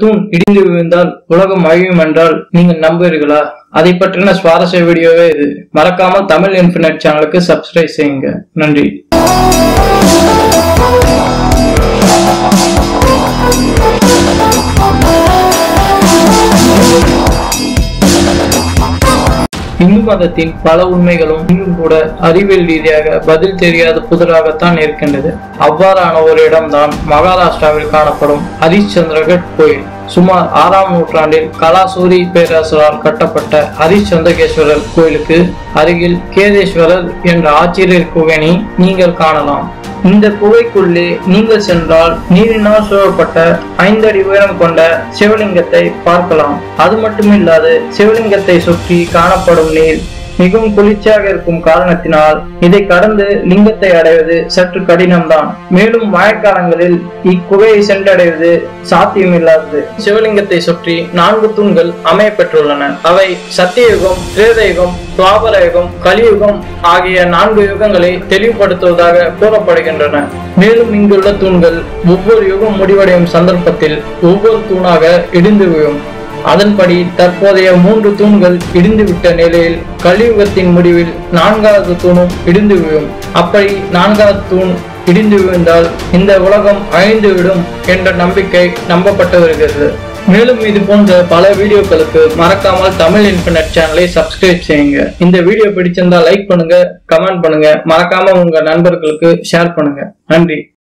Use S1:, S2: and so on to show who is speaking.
S1: தூண் இடிந்து விழுந்தால் உலகம் அழியும் என்றால் நீங்கள் நம்புவீர்களா அதை பற்றின சுவாரஸ்ய வீடியோவே இது மறக்காமல் தமிழ் இன்ஃபினிட் சேனலுக்கு சப்ஸ்கிரைப் செய்யுங்க நன்றி இந்து மதத்தின் பல உண்மைகளும் இன்னும் கூட அறிவியல் ரீதியாக பதில் தெரியாத புதிராகத்தான் இருக்கின்றது அவ்வாறான ஒரு இடம்தான் மகாராஷ்டிராவில் காணப்படும் ஹரிச்சந்திரகட் கோயில் சுமார் ஆறாம் நூற்றாண்டில் கலாசூரி பேரரசரால் கட்டப்பட்ட ஹரிச்சந்திரகேஸ்வரர் கோயிலுக்கு அருகில் கேதேஸ்வரர் என்ற ஆச்சரிய குகையினை நீங்கள் காணலாம் இந்த குகைக்குள்ளே நீங்கள் சென்றால் நீரினால் சூழப்பட்ட ஐந்தடி உயரம் கொண்ட சிவலிங்கத்தை பார்க்கலாம் அது மட்டுமில்லாது சிவலிங்கத்தை சுற்றி காணப்படும் நீர் மிகவும் குளிர்ச்சியாக இருக்கும் காரணத்தினால் இதை கடந்து லிங்கத்தை அடைவது சற்று கடினம்தான் மேலும் மழைக்காலங்களில் இக்குகையை சென்றடைவது சாத்தியமில்லாதது சிவலிங்கத்தை சுற்றி நான்கு தூண்கள் அமைய பெற்றுள்ளன அவை சத்தியயுகம் திரேதயுகம் துவாபர யுகம் கலியுகம் ஆகிய நான்கு யுகங்களை தெளிவுபடுத்துவதாக கூறப்படுகின்றன மேலும் இங்குள்ள தூண்கள் ஒவ்வொரு யுகம் முடிவடையும் சந்தர்ப்பத்தில் ஒவ்வொரு தூணாக இடிந்து விழும் அதன்படி தற்போதைய மூன்று தூண்கள் இடிந்துவிட்ட நிலையில் கலியுகத்தின் முடிவில் நான்காவது தூணும் இடிந்து விழும் அப்படி நான்காவது தூண் இடிந்து விழுந்தால் இந்த உலகம் அழிந்துவிடும் என்ற நம்பிக்கை நம்பப்பட்டு வருகிறது மேலும் இது போன்ற பல வீடியோக்களுக்கு மறக்காமல் தமிழ் இன்டர்நெட் சேனலை சப்ஸ்கிரைப் செய்யுங்க இந்த வீடியோ பிடிச்சிருந்தா லைக் பண்ணுங்க கமெண்ட் பண்ணுங்க மறக்காம உங்க நண்பர்களுக்கு ஷேர் பண்ணுங்க நன்றி